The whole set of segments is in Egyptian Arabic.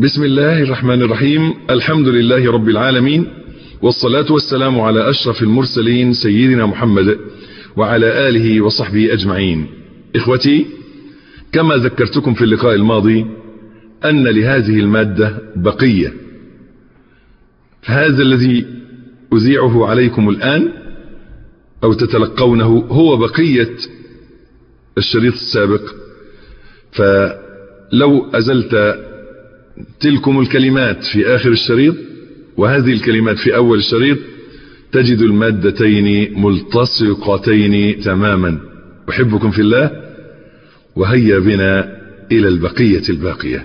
بسم الله الرحمن الرحيم الحمد لله رب العالمين والصلاة والسلام على أشرف المرسلين سيدنا محمد وعلى آله وصحبه أجمعين إخوتي كما ذكرتكم في اللقاء الماضي أن لهذه المادة بقية فهذا الذي أذيعه عليكم الآن أو تتلقونه هو بقية الشريط السابق فلو أزلت تلكم الكلمات في آخر الشريط وهذه الكلمات في أول الشريط تجد المادتين ملتصقتين تماما أحبكم في الله وهيا بنا إلى البقية الباقية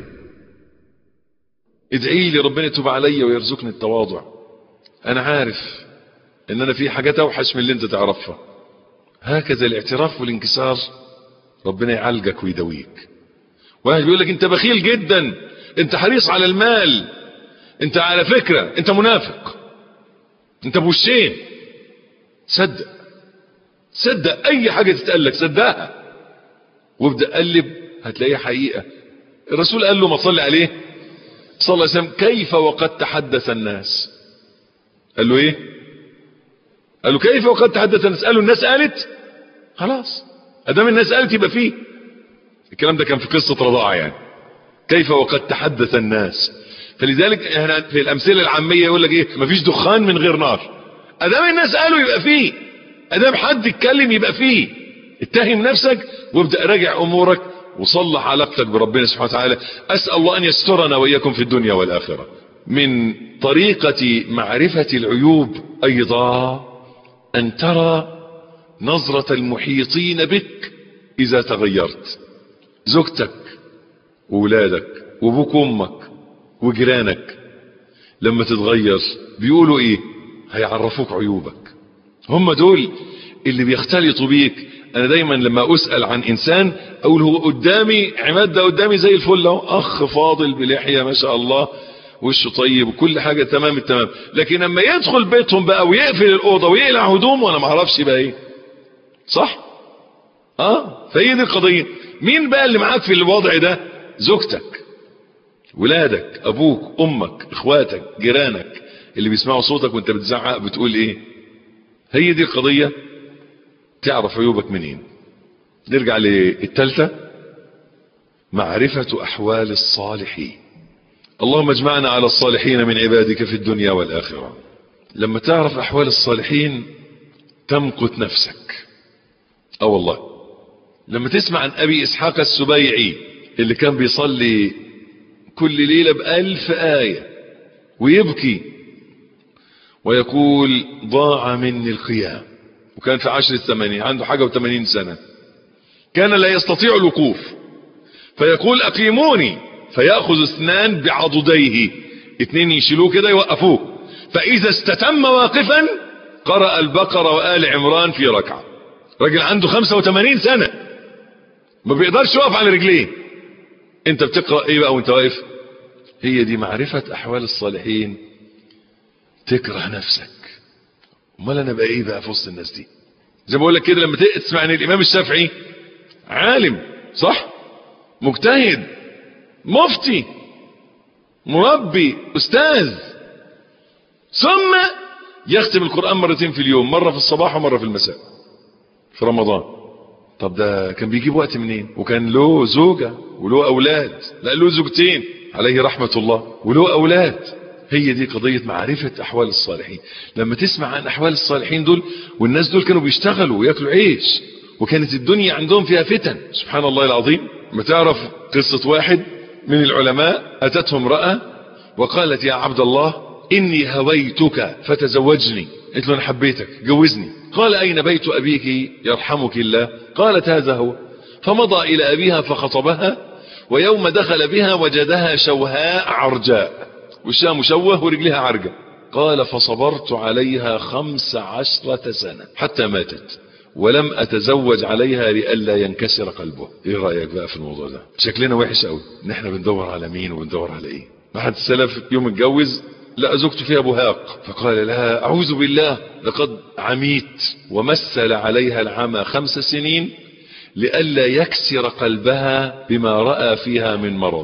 ادعي لي ربنا يتوب علي ويرزقني التواضع أنا عارف إن أنا في حاجات أوحش من اللي أنت تعرفها هكذا الاعتراف والانكسار ربنا يعالجك ويداويك واحد بيقول لك أنت بخيل جدا أنت حريص على المال أنت على فكرة أنت منافق أنت بوشين صدق صدق أي حاجة تتقال لك صدقها وابدأ قلب هتلاقيها حقيقة الرسول قال له ما تصلي عليه صلى الله عليه وسلم كيف وقد تحدث الناس قال له ايه قال له كيف وقد تحدث الناس قال له الناس قالت خلاص ادام الناس قالت يبقى فيه الكلام ده كان في قصة رضاعة يعني كيف وقد تحدث الناس فلذلك احنا في الامثله العاميه يقول لك ايه مفيش دخان من غير نار ادام الناس قالوا يبقى فيه ادام حد اتكلم يبقى فيه اتهم نفسك وابدا راجع امورك وصلح علاقتك بربنا سبحانه وتعالى اسال الله ان يسترنا واياكم في الدنيا والاخره من طريقه معرفه العيوب ايضا ان ترى نظره المحيطين بك اذا تغيرت زوجتك وولادك وابوك وامك وجيرانك لما تتغير بيقولوا ايه هيعرفوك عيوبك هم دول اللي بيختلطوا بيك انا دايما لما اسأل عن انسان اقول هو قدامي عماد ده قدامي زي الفل اهو اخ فاضل بلحية ما شاء الله وشه طيب وكل حاجة تمام التمام لكن لما يدخل بيتهم بقى ويقفل الاوضة ويقلع هدومه وانا ما اعرفش بقى ايه صح اه فهي دي القضية مين بقى اللي معاك في الوضع ده زوجتك ولادك ابوك امك اخواتك جيرانك اللي بيسمعوا صوتك وانت بتزعق بتقول ايه هي دي القضية تعرف عيوبك منين نرجع للتالتة معرفة احوال الصالحين اللهم اجمعنا على الصالحين من عبادك في الدنيا والاخرة لما تعرف احوال الصالحين تمقت نفسك اه والله لما تسمع عن ابي اسحاق السبيعي اللي كان بيصلي كل ليلة بألف آية ويبكي ويقول ضاع مني القيام وكان في عشر الثمانين عنده حاجة وثمانين سنة كان لا يستطيع الوقوف فيقول أقيموني فيأخذ اثنان بعضديه اثنين يشيلوه كده يوقفوه فإذا استتم واقفا قرأ البقرة وآل عمران في ركعة راجل عنده 85 سنة ما بيقدرش يقف على رجليه انت بتقرأ ايه بقى وانت واقف هي دي معرفة احوال الصالحين تكره نفسك امال انا بقى ايه بقى في وسط الناس دي زي ما بقول لك كده لما تسمع ان الامام الشافعي عالم صح مجتهد مفتي مربي استاذ ثم يختم القرآن مرتين في اليوم مرة في الصباح ومرة في المساء في رمضان طب ده كان بيجيب وقت منين وكان له زوجة وله اولاد لا له زوجتين عليه رحمة الله وله اولاد هي دي قضية معرفة احوال الصالحين لما تسمع عن احوال الصالحين دول والناس دول كانوا بيشتغلوا وياكلوا عيش وكانت الدنيا عندهم فيها فتن سبحان الله العظيم ما تعرف قصة واحد من العلماء اتته امرأة وقالت يا عبد الله اني هويتك فتزوجني قلت له انا حبيتك جوزني قال اين بيت ابيك يرحمك الله قالت هذا هو فمضى الى ابيها فخطبها ويوم دخل بها وجدها شوهاء عرجاء وشها مشوه ورجلها عرجة قال فصبرت عليها خمس عشرة سنة حتى ماتت ولم اتزوج عليها لئلا ينكسر قلبه ايه رأيك بقى في الموضوع ده شكلنا وحش قوي ان احنا بندور على مين وبندور على ايه واحد السلف يوم اتجوز لا زوجته فيها بهاق فقال لها اعوذ بالله لقد عميت ومثل عليها العمى خمس سنين لئلا يكسر قلبها بما رأى فيها من مرض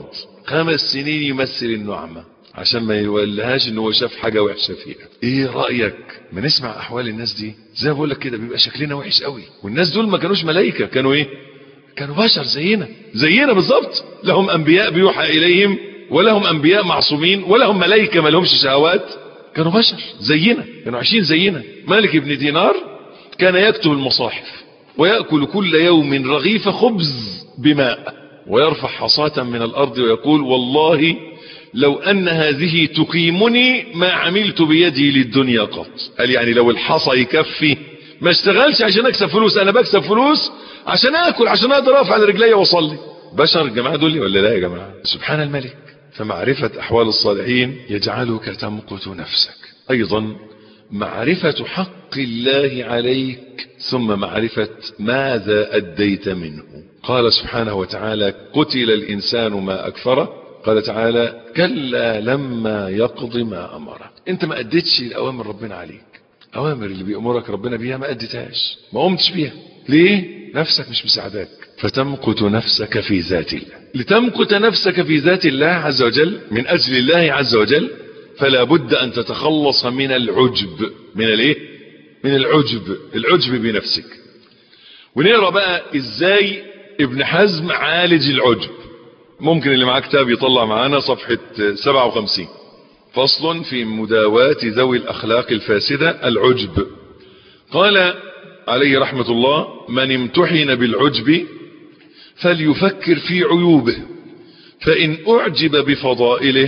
خمس سنين يمثل النعمة عشان ما يولهاش ان هو شاف حاجة وحشة فيها ايه رأيك ما نسمع احوال الناس دي زي ما بقول لك كده بيبقى شكلنا وحش قوي والناس دول ما كانوش ملائكة كانوا ايه كانوا بشر زينا زينا بالظبط لهم انبياء بيوحى اليهم ولهم انبياء معصومين ولهم ملائكة ما لهمش شهوات كانوا بشر زينا كانوا عايشين زينا مالك ابن دينار كان يكتب المصاحف ويأكل كل يوم رغيف خبز بماء ويرفع حصاة من الأرض ويقول والله لو أن هذه تقيمني ما عملت بيدي للدنيا قط قال يعني لو الحصى يكفي ما اشتغلش عشان اكسب فلوس انا بكسب فلوس عشان اكل عشان اقدر اقف على رجلي واصلي بشر الجماعه دول ولا لا يا جماعه سبحان الملك فمعرفه احوال الصالحين يجعلك تمقت نفسك ايضا معرفه حق الله عليك ثم معرفه ماذا اديت منه قال سبحانه وتعالى قتل الانسان ما اكفره قال تعالى كلا لما يقض ما امره انت ما اديتش الاوامر ربنا عليك اوامر اللي بيامرك ربنا بيها ما اديتهاش ما قمتش بيها ليه نفسك مش مساعداك فتمقت نفسك في ذات الله لتمقت نفسك في ذات الله عز وجل من اجل الله عز وجل فلا بد ان تتخلص من العجب من الايه من العجب العجب بنفسك ونقرا بقى ازاي ابن حزم عالج العجب ممكن اللي معاه كتاب يطلع معانا صفحة 57 فصل في مداواة ذوي الأخلاق الفاسدة العجب قال عليه رحمة الله من امتحن بالعجب فليفكر في عيوبه فإن أعجب بفضائله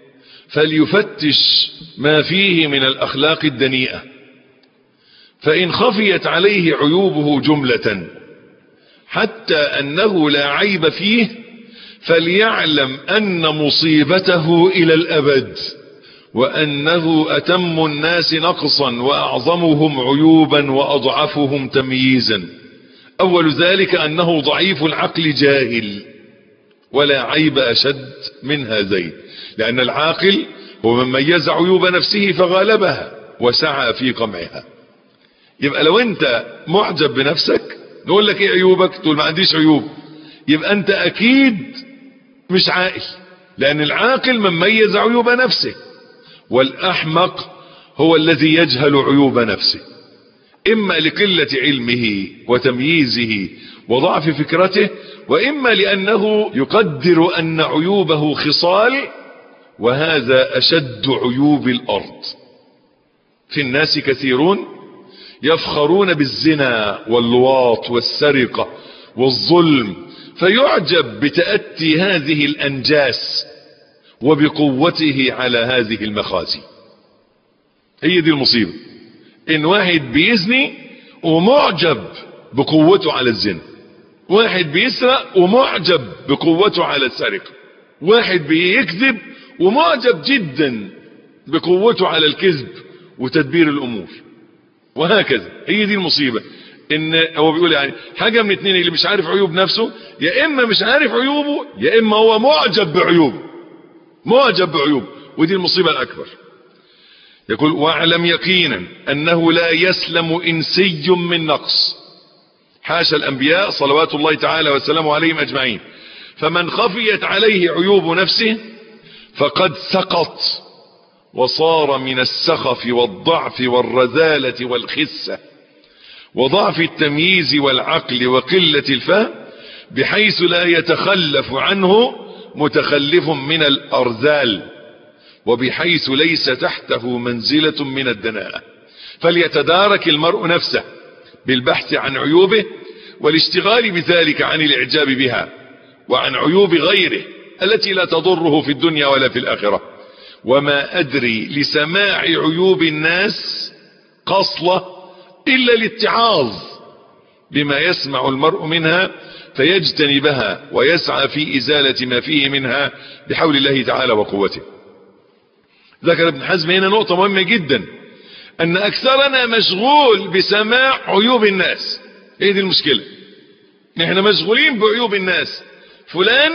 فليفتش ما فيه من الأخلاق الدنيئة فإن خفيت عليه عيوبه جملة حتى أنه لا عيب فيه فليعلم أن مصيبته إلى الأبد وأنه أتم الناس نقصا وأعظمهم عيوبا وأضعفهم تمييزا أول ذلك أنه ضعيف العقل جاهل ولا عيب أشد من هذين لأن العاقل هو من ميز عيوب نفسه فغالبها وسعى في قمعها يبقى لو أنت معجب بنفسك نقول لك إيه عيوبك تقول ما عنديش عيوب يبقى أنت أكيد مش عاقل لأن العاقل من ميز عيوب نفسه والأحمق هو الذي يجهل عيوب نفسه إما لقلة علمه وتمييزه وضعف فكرته وإما لأنه يقدر أن عيوبه خصال وهذا أشد عيوب الأرض في الناس كثيرون يفخرون بالزنا واللواط والسرقة والظلم فيعجب بتأتي هذه الأنجاس وبقوته على هذه المخازي هي دي المصيبة ان واحد بيزني ومعجب بقوته على الزنا واحد بيسرق ومعجب بقوته على السرقة واحد بيكذب ومعجب جدا بقوته على الكذب وتدبير الامور وهكذا هي دي المصيبة ان هو بيقول يعني حاجة من اتنين اللي مش عارف عيوب نفسه يا اما مش عارف عيوبه يا اما هو معجب بعيوبه معجب بعيوبه ودي المصيبة الاكبر يقول واعلم يقينا انه لا يسلم انسي من نقص حاشا الانبياء صلوات الله تعالى وسلامه عليهم اجمعين فمن خفيت عليه عيوب نفسه فقد سقط وصار من السخف والضعف والرذالة والخسة وضعف التمييز والعقل وقلة الفهم بحيث لا يتخلف عنه متخلف من الأرذال وبحيث ليس تحته منزلة من الدناءة فليتدارك المرء نفسه بالبحث عن عيوبه والاشتغال بذلك عن الاعجاب بها وعن عيوب غيره التي لا تضره في الدنيا ولا في الآخرة وما أدري لسماع عيوب الناس قصلة إلا الاتعاظ بما يسمع المرء منها فيجتنبها ويسعى في إزالة ما فيه منها بحول الله تعالى وقوته ذكر ابن حزم هنا نقطة مهمة جدا أن أكثرنا مشغول بسماع عيوب الناس ايه دي المشكلة احنا مشغولين بعيوب الناس فلان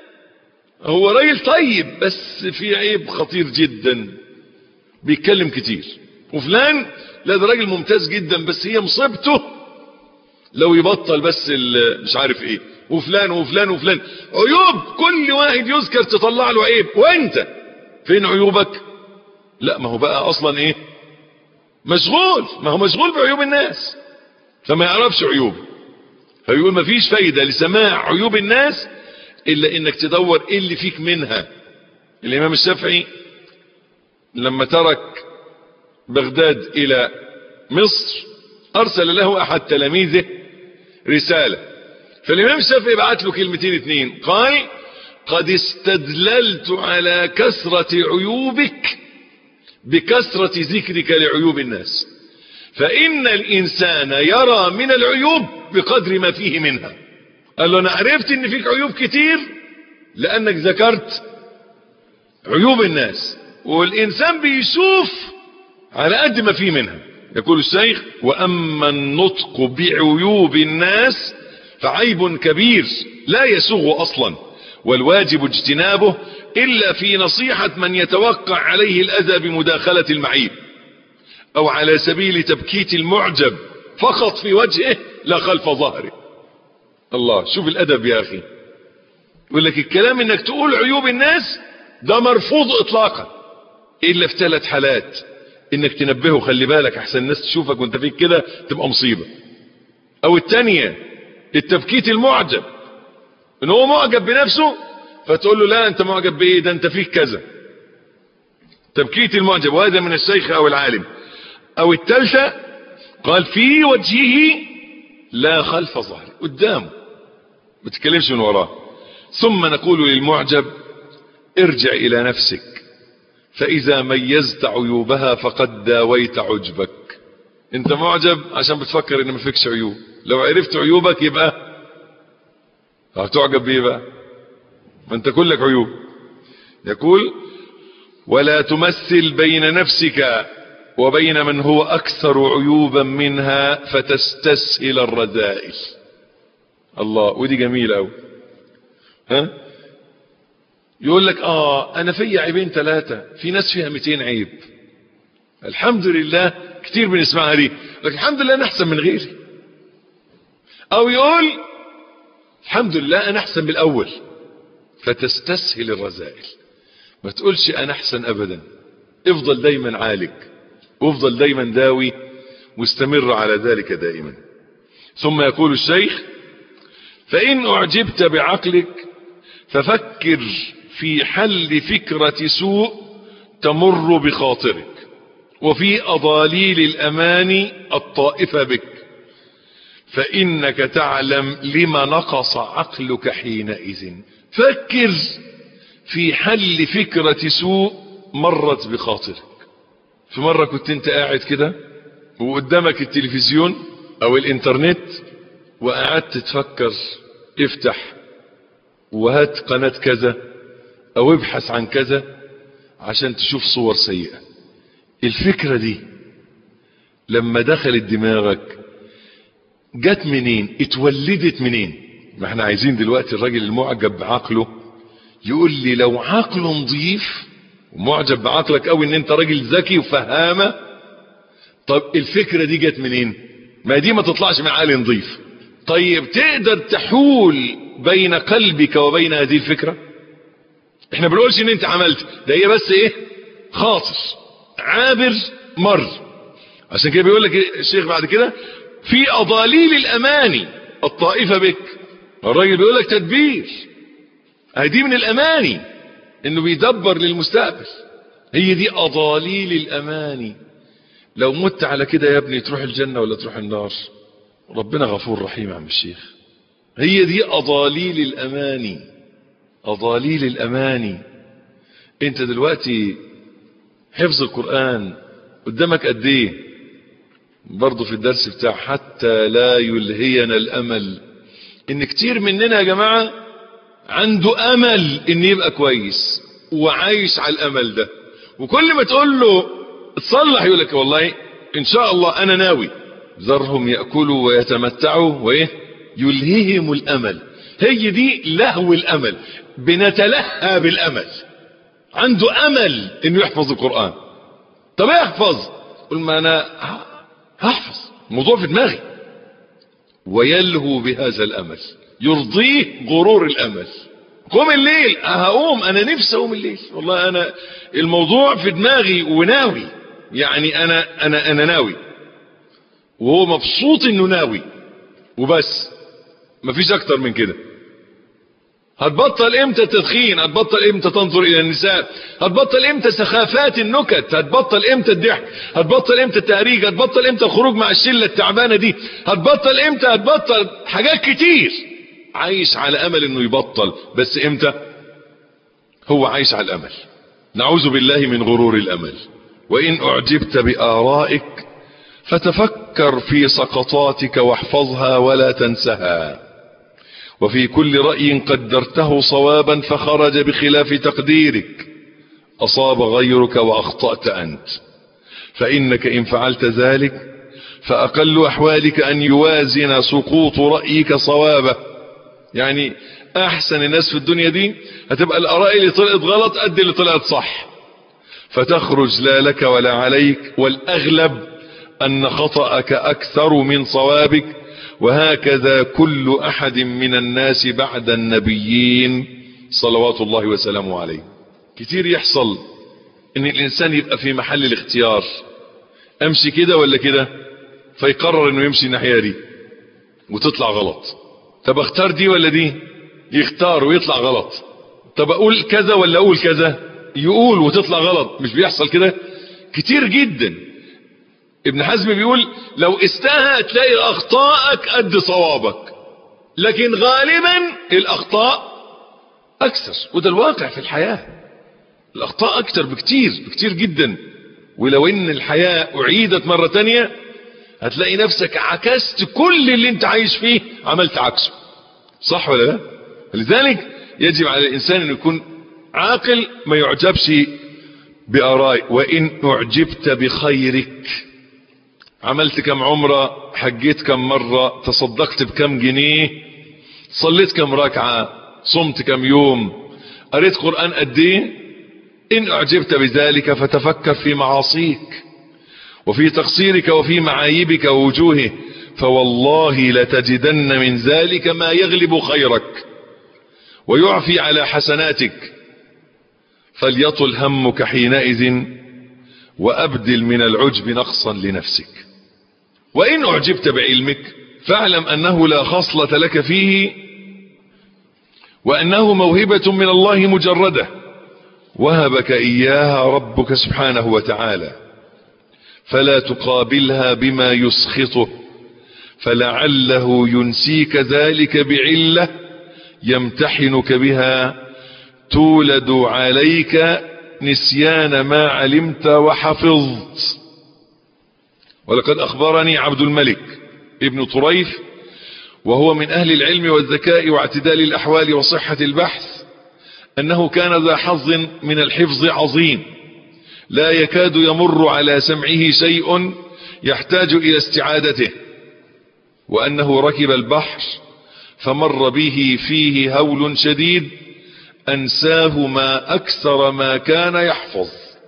هو راجل طيب بس في عيب خطير جدا بيتكلم كتير وفلان لا ده راجل ممتاز جدا بس هي مصيبته لو يبطل بس مش عارف ايه وفلان وفلان وفلان عيوب كل واحد يذكر تطلع له عيب وانت فين عيوبك لا ما هو بقى اصلا ايه مشغول ما هو مشغول بعيوب الناس فما يعرفش عيوبه فيقول ما فيش فايدة لسماع عيوب الناس الا انك تدور ايه اللي فيك منها الامام الشافعي لما ترك بغداد الى مصر ارسل له احد تلاميذه رسالة فالامام الشافعي بعت له كلمتين اتنين قال قد استدللت على كثرة عيوبك بكثرة ذكرك لعيوب الناس فإن الإنسان يرى من العيوب بقدر ما فيه منها قال له أنا عرفت إن فيك عيوب كتير لأنك ذكرت عيوب الناس والإنسان بيشوف على قد ما فيه منها يقول الشيخ وأما النطق بعيوب الناس فعيب كبير لا يسوغ أصلا والواجب اجتنابه إلا في نصيحة من يتوقع عليه الأذى بمداخلة المعيب أو على سبيل تبكيت المعجب فقط في وجهه لا خلف ظهره الله شوف الأدب يا أخي يقول لك الكلام انك تقول عيوب الناس ده مرفوض اطلاقا الا في ثلاث حالات انك تنبهه خلي بالك احسن الناس تشوفك وانت فيك كده تبقى مصيبة او التانية التبكيت المعجب ان هو معجب بنفسه فتقول له لا انت معجب بايه ده انت فيك كذا تبكيت المعجب وهذا من الشيخ او العالم او التالتة قال في وجهه لا خلف ظهره قدامه ما تتكلمش من وراه ثم نقول للمعجب ارجع الى نفسك فاذا ميزت عيوبها فقد داويت عجبك انت معجب عشان بتفكر ان ما فيكش عيوب لو عرفت عيوبك يبقى هتعجب بيه بقى ما انت كلك عيوب يقول ولا تمثل بين نفسك وبين من هو اكثر عيوبا منها فتستسهل الرذائل الله ودي جميلة قوي ها يقول لك اه انا في عيبين ثلاثة في ناس فيها 200 عيب الحمد لله كتير بنسمعها دي لكن الحمد لله انا احسن من غيري او يقول الحمد لله انا احسن من الاول فتستسهل الرذائل ما تقولش انا احسن ابدا افضل دايما عالج وافضل دايما داوي واستمر على ذلك دائما ثم يقول الشيخ فإن أعجبت بعقلك ففكر في حل فكرة سوء تمر بخاطرك وفي أضاليل الأمان الطائفة بك فإنك تعلم لما نقص عقلك حينئذ فكر في حل فكرة سوء مرت بخاطرك في مرة كنت انت قاعد كده وقدامك التلفزيون او الانترنت وقعدت تفكر افتح وهات قناة كذا او ابحث عن كذا عشان تشوف صور سيئة الفكرة دي لما دخلت دماغك جت منين اتولدت منين ما احنا عايزين دلوقتي الراجل المعجب بعقله يقول لي لو عقله نظيف ومعجب بعقلك قوي ان انت راجل ذكي وفهامة طب الفكرة دي جت منين ما دي ما تطلعش من عقل نظيف طيب تقدر تحول بين قلبك وبين هذه الفكرة احنا بنقولش ان انت عملت ده هي بس ايه خاطر عابر مر عشان كده بيقول لك الشيخ بعد كده في اضاليل الاماني الطائفة بك الراجل بيقول لك تدبير دي من الاماني انه بيدبر للمستقبل هي دي اضاليل الاماني لو مت على كده يا ابني تروح الجنة ولا تروح النار ربنا غفور رحيم يا عم الشيخ هي دي اضاليل الاماني اضاليل الاماني انت دلوقتي حفظ القرآن قدامك قد ايه برضه في الدرس بتاع حتى لا يلهينا الامل ان كتير مننا يا جماعة عنده امل ان يبقى كويس وعايش على الامل ده وكل ما تقول له تصلح يقول لك والله ان شاء الله انا ناوي ذرهم يأكلوا ويتمتعوا وايه يلهيهم الامل هي دي لهو الامل بنتلهى بالامل عنده امل انه يحفظ القرآن طب يحفظ قل ما انا هحفظ الموضوع في دماغي ويلهو بهذا الامل يرضيه غرور الامل قوم الليل هقوم انا نفسي اقوم الليل والله انا الموضوع في دماغي وناوي يعني انا انا انا ناوي وهو مبسوط انه ناوي وبس مفيش اكتر من كده هتبطل امتى التدخين هتبطل امتى تنظر الى النساء هتبطل امتى سخافات النكت هتبطل امتى الضحك هتبطل امتى التهريج هتبطل امتى الخروج مع الشله التعبانه دي هتبطل امتى هتبطل حاجات كتير عايش على امل انه يبطل بس امتى هو عايش على الامل نعوذ بالله من غرور الامل وان اعجبت بارائك فتفكر في سقطاتك واحفظها ولا تنسها وفي كل رأي قدرته صوابا فخرج بخلاف تقديرك أصاب غيرك وأخطأت أنت فإنك إن فعلت ذلك فأقل أحوالك أن يوازن سقوط رأيك صوابه يعني أحسن الناس في الدنيا دي هتبقى الآراء اللي طلعت غلط قد اللي طلعت صح فتخرج لا لك ولا عليك والأغلب أن خطأك أكثر من صوابك وهكذا كل أحد من الناس بعد النبيين صلوات الله وسلامه عليه كتير يحصل ان الانسان يبقى في محل الاختيار امشي كده ولا كده فيقرر انه يمشي الناحيه دي وتطلع غلط طب اختار دي ولا دي يختار ويطلع غلط طب اقول كذا ولا اقول كذا يقول وتطلع غلط مش بيحصل كده كتير جدا ابن حزم بيقول لو استهى تلاقي اخطائك قد صوابك لكن غالبا الاخطاء اكثر وده الواقع في الحياة الاخطاء اكثر بكتير بكتير جدا ولو ان الحياة اعيدت مرة تانية هتلاقي نفسك عكست كل اللي انت عايش فيه عملت عكسه صح ولا لا لذلك يجب على الانسان ان يكون عاقل ما يعجبش بآرائي وإن أعجبت بخيرك عملت كم عمرة حجيت كم مرة تصدقت بكم جنيه صليت كم ركعة صمت كم يوم قريت قرآن قد ايه إن أعجبت بذلك فتفكر في معاصيك وفي تقصيرك وفي معايبك ووجوهه فوالله لتجدن من ذلك ما يغلب خيرك ويعفي على حسناتك فليطل همك حينئذ وأبدل من العجب نقصا لنفسك وإن أعجبت بعلمك فاعلم أنه لا خصلة لك فيه وأنه موهبة من الله مجردة وهبك إياها ربك سبحانه وتعالى فلا تقابلها بما يسخطه فلعله ينسيك ذلك بعلة يمتحنك بها تولد عليك نسيان ما علمت وحفظت ولقد أخبرني عبد الملك ابن طريف وهو من أهل العلم والذكاء واعتدال الأحوال وصحة البحث أنه كان ذا حظ من الحفظ عظيم لا يكاد يمر على سمعه شيء يحتاج إلى استعادته وأنه ركب البحر فمر به فيه هول شديد أنساه ما أكثر ما كان يحفظ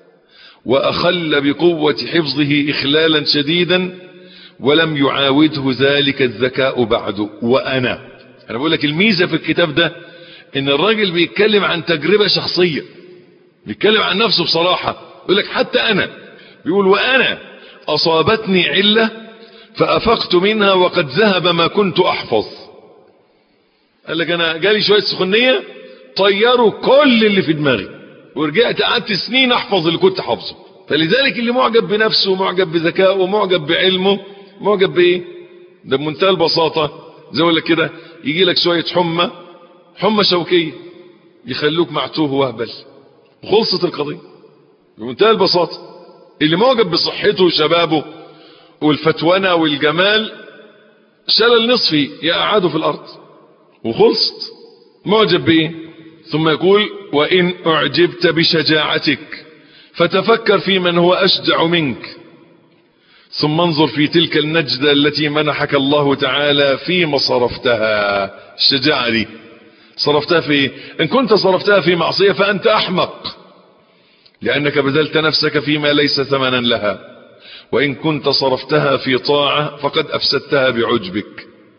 وأخل بقوة حفظه إخلالا شديدا ولم يعاوده ذلك الذكاء بعد وأنا أنا بقول لك الميزة في الكتاب ده إن الراجل بيتكلم عن تجربة شخصية بيتكلم عن نفسه بصراحة يقول لك حتى أنا بيقول وأنا أصابتني علة فأفقت منها وقد ذهب ما كنت أحفظ قال لك أنا جالي شوية سخنية طيروا كل اللي في دماغي ورجعت قعدت سنين احفظ اللي كنت حافظه فلذلك اللي معجب بنفسه معجب بذكائه معجب بعلمه معجب بايه ده بمنتهى البساطة زي اقول لك كده يجي لك شوية حمى حمى شوكية يخلوك معتوه وهبل وخلصت القضية بمنتهى البساطة اللي معجب بصحته وشبابه والفتونة والجمال شلل نصفي يقعده في الارض وخلصت معجب بايه ثم يقول وإن أعجبت بشجاعتك فتفكر في من هو أشجع منك ثم انظر في تلك النجدة التي منحك الله تعالى فيما صرفتها الشجاعة دي صرفتها في إن كنت صرفتها في معصية فأنت أحمق لأنك بذلت نفسك فيما ليس ثمنا لها وإن كنت صرفتها في طاعة فقد أفسدتها بعجبك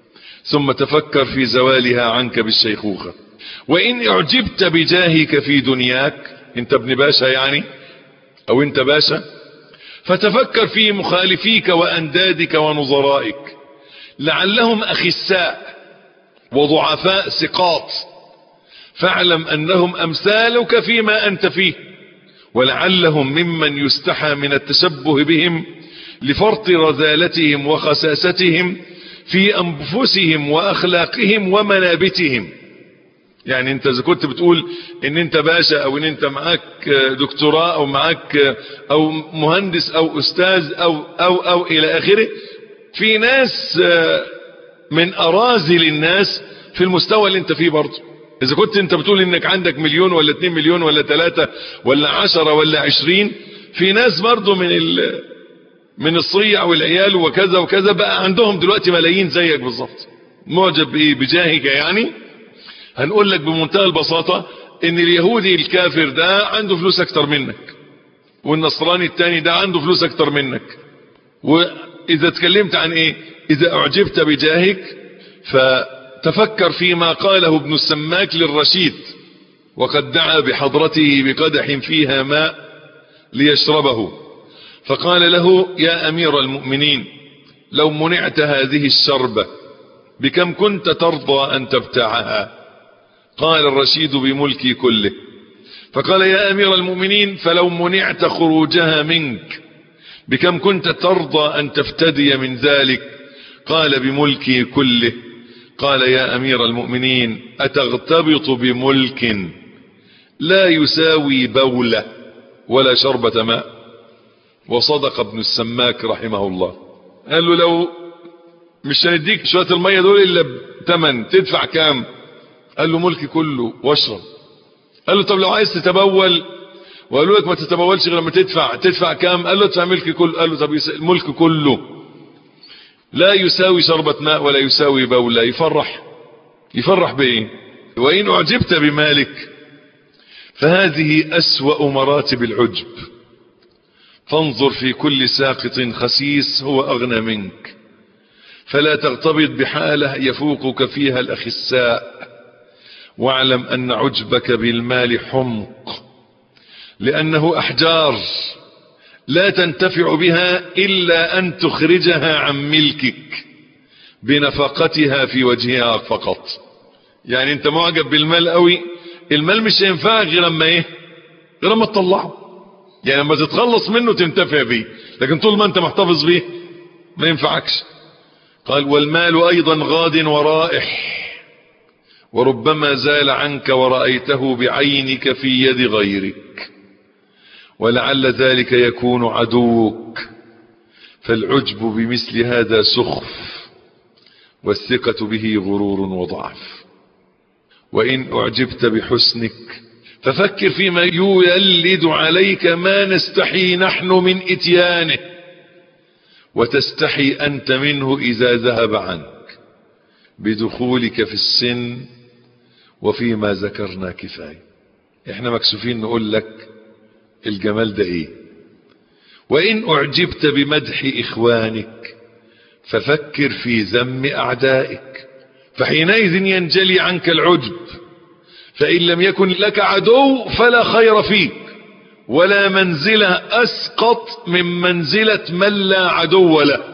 ثم تفكر في زوالها عنك بالشيخوخة وإن اعجبت بجاهك في دنياك انت ابن باشا يعني او انت باشا فتفكر في مخالفيك واندادك ونظرائك لعلهم اخساء وضعفاء سقاط فاعلم انهم امثالك فيما انت فيه ولعلهم ممن يستحى من التشبه بهم لفرط رذالتهم وخساستهم في انفسهم واخلاقهم ومنابتهم يعني انت اذا كنت بتقول ان انت باشا او ان انت معاك دكتوراه او معاك او مهندس او استاذ او او او الى اخره في ناس من اراذل الناس في المستوى اللي انت فيه برضه اذا كنت انت بتقول انك عندك مليون ولا اتنين مليون ولا تلاتة ولا عشرة ولا عشرين في ناس برضه من ال من الصيع والعيال وكذا وكذا بقى عندهم دلوقتي ملايين زيك بالظبط معجب بايه بجاهك يعني هنقول لك بمنتهى البساطة ان اليهودي الكافر ده عنده فلوس اكتر منك والنصراني التاني ده عنده فلوس اكتر منك واذا اتكلمت عن ايه اذا اعجبت بجاهك فتفكر فيما قاله ابن السماك للرشيد وقد دعا بحضرته بقدح فيها ماء ليشربه فقال له يا امير المؤمنين لو منعت هذه الشربة بكم كنت ترضى ان تبتاعها قال الرشيد بملكي كله فقال يا امير المؤمنين فلو منعت خروجها منك بكم كنت ترضى ان تفتدي من ذلك قال بملكي كله قال يا امير المؤمنين اتغتبط بملك لا يساوي بولة ولا شربة ماء وصدق ابن السماك رحمه الله قال له لو مش هنديك شوية المية دول الا بتمن تدفع كام قال له ملكي كله واشرب قال له طب لو عايز تتبول وقالوا لك ما تتبولش غير لما تدفع تدفع كام قال له ادفع ملكي كله قال له طب الملك كله لا يساوي شربة ماء ولا يساوي بولة يفرح يفرح بايه وان اعجبت بمالك فهذه اسوأ مراتب العجب فانظر في كل ساقط خسيس هو اغنى منك فلا تغتبط بحالة يفوقك فيها الاخساء واعلم ان عجبك بالمال حمق لانه احجار لا تنتفع بها الا ان تخرجها عن ملكك بنفقتها في وجهها فقط يعني انت معجب بالمال قوي المال مش هينفعك غير لما ايه غير لما تطلعه يعني لما تتخلص منه تنتفع بيه لكن طول ما انت محتفظ بيه ما ينفعكش قال والمال ايضا غاد ورائح وربما زال عنك ورأيته بعينك في يد غيرك ولعل ذلك يكون عدوك فالعجب بمثل هذا سخف والثقة به غرور وضعف وإن أعجبت بحسنك ففكر فيما يولد عليك ما نستحي نحن من اتيانه وتستحي أنت منه إذا ذهب عنك بدخولك في السن وفيما ذكرنا كفاية احنا مكسوفين نقول لك الجمال ده ايه وان اعجبت بمدح اخوانك ففكر في ذم اعدائك فحينئذ ينجلي عنك العجب فان لم يكن لك عدو فلا خير فيك ولا منزلة اسقط من منزلة من لا عدو له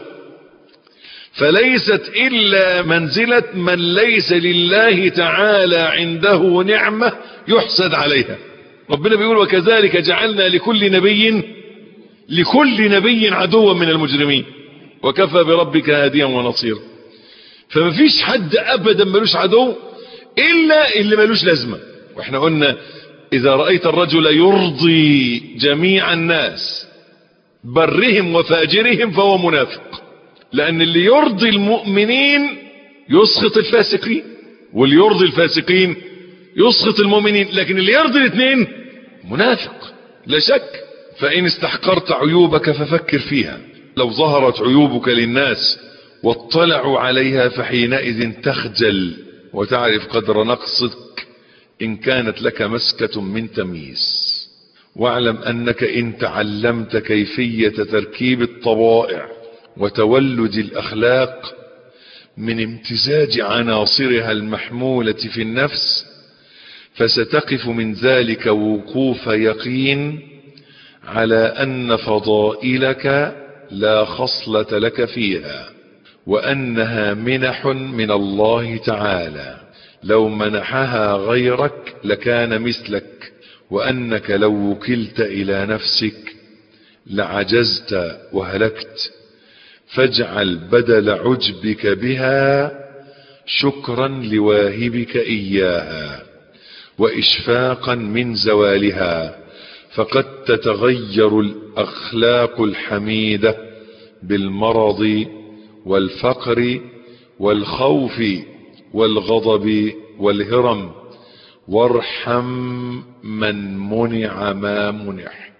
فليست الا منزلة من ليس لله تعالى عنده نعمة يحسد عليها ربنا بيقول وكذلك جعلنا لكل نبي لكل نبي عدوا من المجرمين وكفى بربك هاديا ونصيرا فما فيش حد ابدا ملوش عدو الا اللي ملوش لازمة واحنا قلنا اذا رأيت الرجل يرضي جميع الناس برهم وفاجرهم فهو منافق لان اللي يرضي المؤمنين يسخط الفاسقين واللي يرضي الفاسقين يسخط المؤمنين لكن اللي يرضي الاثنين منافق لا شك فان استحقرت عيوبك ففكر فيها لو ظهرت عيوبك للناس واطلعوا عليها فحينئذ تخجل وتعرف قدر نقصك ان كانت لك مسكة من تمييز واعلم انك ان تعلمت كيفية تركيب الطبائع وتولد الاخلاق من امتزاج عناصرها المحمولة في النفس فستقف من ذلك وقوف يقين على أن فضائلك لا خصلة لك فيها وأنها منح من الله تعالى لو منحها غيرك لكان مثلك وأنك لو وكلت إلى نفسك لعجزت وهلكت فاجعل بدل عجبك بها شكرا لواهبك إياها وإشفاقا من زوالها فقد تتغير الأخلاق الحميدة بالمرض والفقر والخوف والغضب والهرم وارحم من منع ما منحت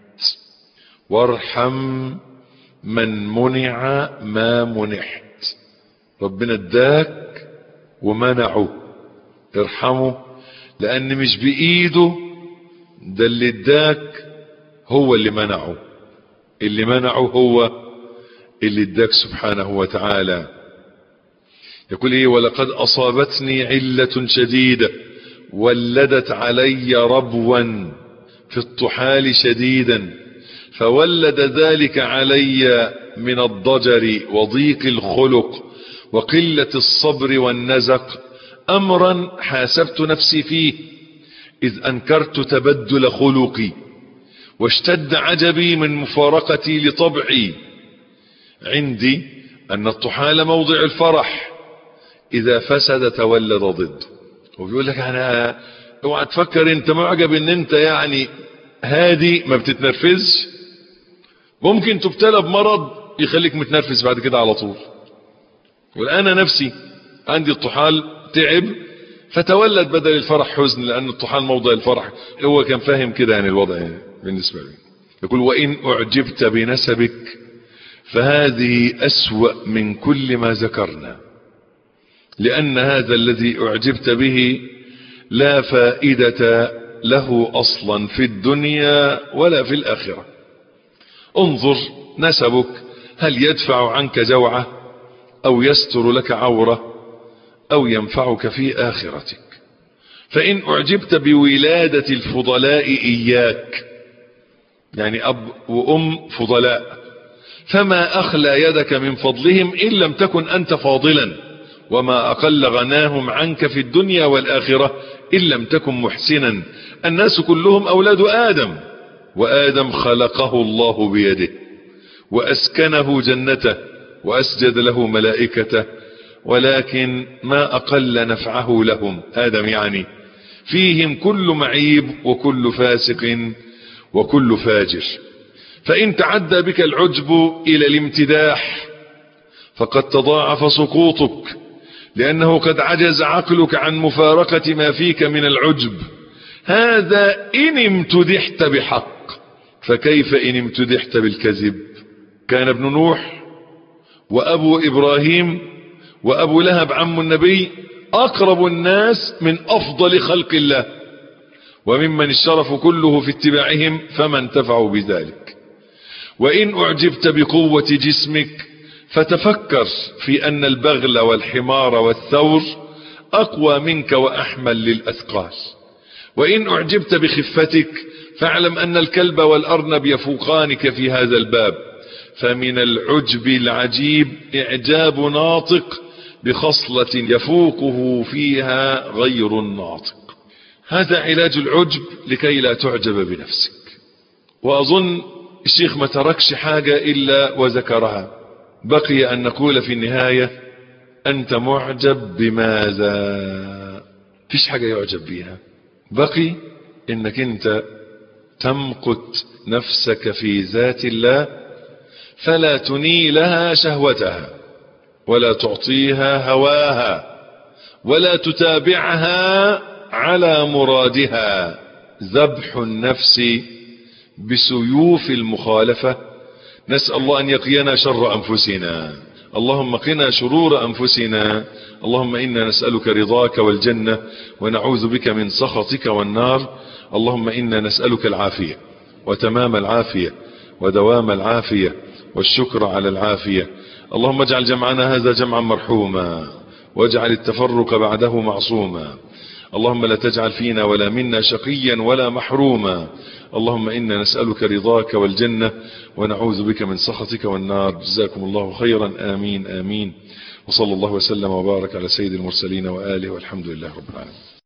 وارحم من منع ما منحت ربنا اداك ومنعه ارحمه لان مش بايده ده اللي اداك هو اللي منعه اللي منعه هو اللي اداك سبحانه وتعالى يقول ايه ولقد اصابتني علة شديدة ولدت علي ربوا في الطحال شديدا فولد ذلك علي من الضجر وضيق الخلق وقلة الصبر والنزق امرا حاسبت نفسي فيه اذ انكرت تبدل خلقي واشتد عجبي من مفارقتي لطبعي عندي ان الطحال موضع الفرح اذا فسد تولد ضده وبيقول لك انا اوعى تفكر انت معجب ان انت يعني هادي ما بتتنرفزش ممكن تبتلى بمرض يخليك متنرفز بعد كده على طول والان نفسي عندي الطحال تعب فتولد بدل الفرح حزن لان الطحال موضع الفرح هو كان فاهم كده يعني الوضع يعني بالنسبة لي يقول وان اعجبت بنسبك فهذه اسوأ من كل ما ذكرنا لان هذا الذي اعجبت به لا فائدة له اصلا في الدنيا ولا في الاخرة انظر نسبك هل يدفع عنك جوعة او يستر لك عورة او ينفعك في اخرتك فان اعجبت بولادة الفضلاء اياك يعني اب وام فضلاء فما اخلى يدك من فضلهم ان لم تكن انت فاضلا وما اقل غناهم عنك في الدنيا والاخرة ان لم تكن محسنا الناس كلهم اولاد ادم وادم خلقه الله بيده واسكنه جنته واسجد له ملائكته ولكن ما اقل نفعه لهم ادم يعني فيهم كل معيب وكل فاسق وكل فاجر فان تعدى بك العجب الى الامتداح فقد تضاعف سقوطك لانه قد عجز عقلك عن مفارقة ما فيك من العجب هذا ان امتدحت بحق فكيف ان امتدحت بالكذب كان ابن نوح وابو ابراهيم وابو لهب عم النبي اقرب الناس من افضل خلق الله وممن الشرف كله في اتباعهم فما انتفعوا بذلك وان اعجبت بقوة جسمك فتفكر في ان البغل والحمار والثور اقوى منك واحمل للاثقال وان اعجبت بخفتك فاعلم ان الكلب والارنب يفوقانك في هذا الباب فمن العجب العجيب اعجاب ناطق بخصلة يفوقه فيها غير الناطق هذا علاج العجب لكي لا تعجب بنفسك واظن الشيخ ما تركش حاجة الا وذكرها بقي ان نقول في النهاية انت معجب بماذا فيش حاجة يعجب بيها بقي انك انت تمقت نفسك في ذات الله فلا تنيلها شهوتها ولا تعطيها هواها ولا تتابعها على مرادها ذبح النفس بسيوف المخالفة نسأل الله أن يقينا شر أنفسنا اللهم قنا شرور أنفسنا اللهم إنا نسألك رضاك والجنة ونعوذ بك من سخطك والنار اللهم إنا نسألك العافية وتمام العافية ودوام العافية والشكر على العافية اللهم اجعل جمعنا هذا جمعا مرحوما واجعل التفرق بعده معصوما اللهم لا تجعل فينا ولا منا شقيا ولا محروما اللهم إنا نسألك رضاك والجنة ونعوذ بك من سخطك والنار جزاكم الله خيرا آمين آمين وصلى الله وسلم وبارك على سيد المرسلين وآله والحمد لله رب العالمين